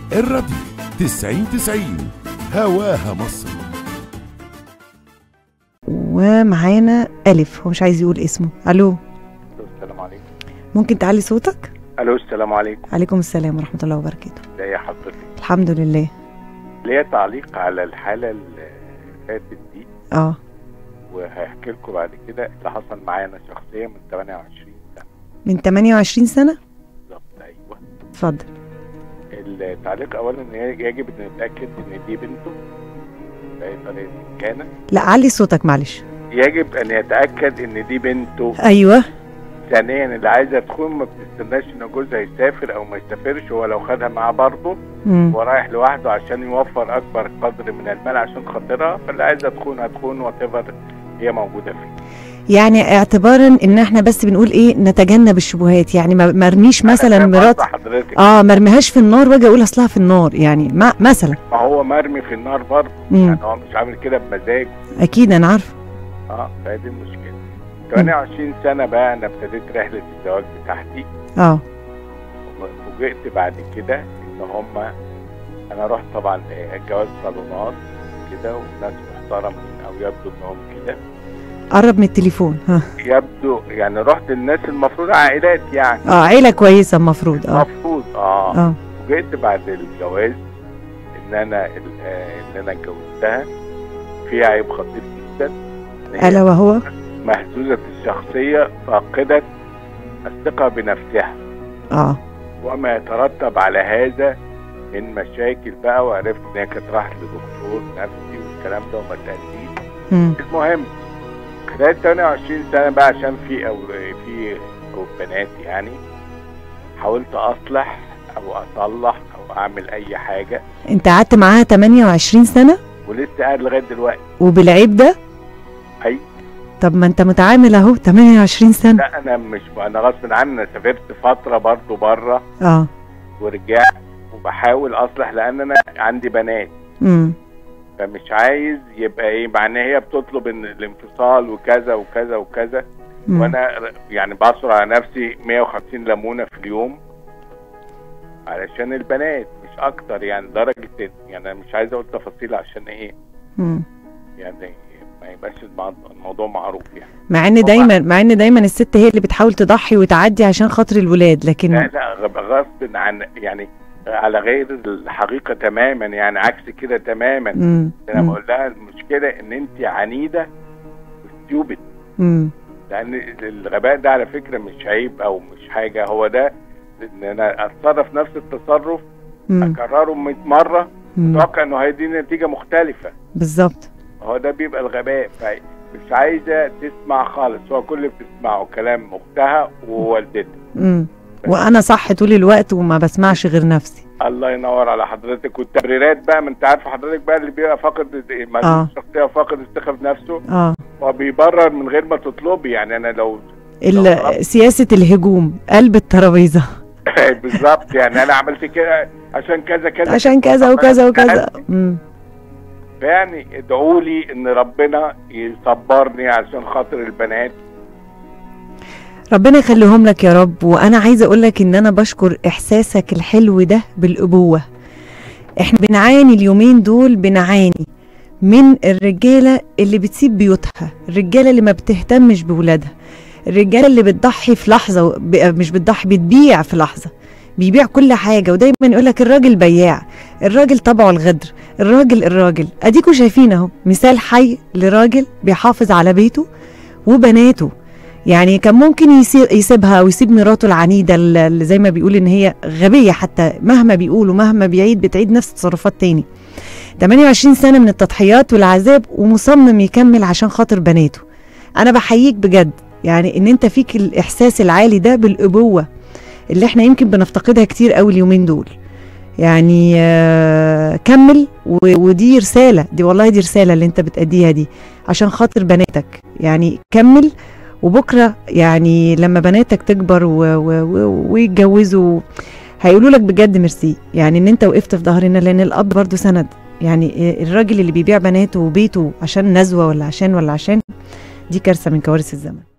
الراديو 90 90 هواها مصر ومعانا ألف هو مش عايز يقول اسمه ألو السلام عليكم ممكن تعلي صوتك الو السلام عليكم عليكم السلام ورحمة الله وبركاته ازي حضرتك الحمد لله ليا تعليق على الحاله اللي فاتت دي اه وهحكي لكم بعد كده اللي حصل معايا انا شخصيا من 28 سنه من 28 سنة بالظبط ايوه اتفضل التعليق اولا ان يجب ان نتاكد ان دي بنته باي طريقه كانت لا علي صوتك معلش يجب ان يتاكد ان دي بنته ايوه ثانيا اللي عايزه تكون ما بتستناش ان جوزها يسافر او ما يسافرش هو لو خدها معاه برضه مم. هو رايح لوحده عشان يوفر اكبر قدر من المال عشان خاطرها فاللي عايزه تكون هتكون وات هي موجوده فيه يعني اعتبارا ان احنا بس بنقول ايه نتجنب الشبهات يعني ما ما ارميش مثلا أنا فاهم مرات قصد حضرتك اه ما ارميهاش في النار واجي اقول اصلها في النار يعني ما مثلا ما هو مرمي في النار برضه مم. يعني هو مش عامل كده بمزاج اكيد انا عارفه اه فهي دي المشكله 28 سنه بقى انا ابتديت رحله الزواج بتاعتي اه وفوجئت بعد كده ان هم انا رحت طبعا آه، جواز صالونات كده وناس محترمين او يبدو انهم كده قرب من التليفون ها يبدو يعني رحت الناس المفروض عائلات يعني اه عيله كويسه المفروض اه المفروض اه اه فوجئت بعد الجواز ان انا ال- آه، ان انا اتجوزتها في عيب خطير جدا إن هي الا وهو مهزوزة الشخصية فاقدة الثقة بنفسها اه وما يترتب على هذا من مشاكل بقى وعرفت ان هي كانت راحت لدكتور نفسي والكلام ده وما تأديش مم. المهم خلال 28 سنة بقى عشان في أو في أو بنات يعني حاولت أصلح أو أصلح أو أعمل أي حاجة انت قعدت معاها 28 سنه ولسه قاعد لغاية دلوقتي وبالعيب ده أي طب ما انت متعامل اهو 28 سنه لا أنا مش أنا غصب عني أنا سافرت فترة برضو بره اه ورجعت وبحاول أصلح لأن أنا عندي بنات امم فمش عايز يبقى ايه مع ان هي بتطلب ان الانفصال وكذا وكذا وكذا مم. وانا ر- يعني بعصر على نفسي 150 ليمونه في اليوم علشان البنات مش اكتر يعني درجه إن- يعني انا مش عايز اقول تفاصيل عشان ايه مم. يعني ما يبقاش المع- الموضوع معروف يعني مع ان دايما مع ان دايما الست هي اللي بتحاول تضحي وتعدي عشان خاطر الولاد لا لكن لا غ- غصب عن يعني على غير الحقيقه تماما يعني عكس كده تماما امم انا بقول لها المشكله ان انت عنيده وستيوبد امم لان الغباء ده على فكره مش عيب او مش حاجه هو ده ان انا اتصرف نفس التصرف اكرره 100 مره اتوقع انه هيدي نتيجه مختلفه بالظبط هو ده بيبقى الغباء فمش عايزه تسمع خالص هو كل اللي بتسمعه كلام اختها ووالدتها امم وانا صح طول الوقت وما بسمعش غير نفسي الله ينور على حضرتك والتبريرات بقى ما انت عارف حضرتك بقى اللي بيبقى فاقد آه. مهزوز الشخصيه وفاقد الثقه بنفسه اه وبيبرر من غير ما تطلبي يعني انا لو ال- سياسه الهجوم قلب الترابيزه بالظبط يعني انا عملت كده عشان كذا كذا عشان كذا وكذا وكذا امم فيعني ادعوا لي ان ربنا يصبرني عشان خاطر البنات ربنا يخليهم لك يا رب وانا عايزه اقول لك ان انا بشكر احساسك الحلو ده بالابوه احنا بنعاني اليومين دول بنعاني من الرجاله اللي بتسيب بيوتها الرجاله اللي ما بتهتمش بولادها الرجاله اللي بتضحي في لحظه و- ب- مش بتضحي بتبيع في لحظه بيبيع كل حاجه ودايما يقول لك الراجل بياع الراجل طبعه الغدر الراجل الراجل اديكوا شايفين اهو مثال حي لراجل بيحافظ على بيته وبناته يعني كان ممكن يسي- يسيبها او يسيب مراته العنيده اللي زي ما بيقول ان هي غبيه حتى مهما بيقول ومهما بيعيد بتعيد نفس التصرفات تاني 28 سنه من التضحيات والعذاب ومصمم يكمل عشان خاطر بناته انا بحييك بجد يعني ان انت فيك الاحساس العالي ده بالابوه اللي احنا يمكن بنفتقدها كتير قوي اليومين دول يعني آه، كمل و- ودي رساله دي والله دي رساله اللي انت بتأديها دي عشان خاطر بناتك يعني كمل وبكره يعني لما بناتك تكبر و- و- و- ويتجوزوا هيقولوا لك بجد ميرسي يعني ان انت وقفت في ظهرنا لان الاب برضه سند يعني الراجل اللي بيبيع بناته وبيته عشان نزوه ولا عشان ولا عشان دي كارثه من كوارث الزمن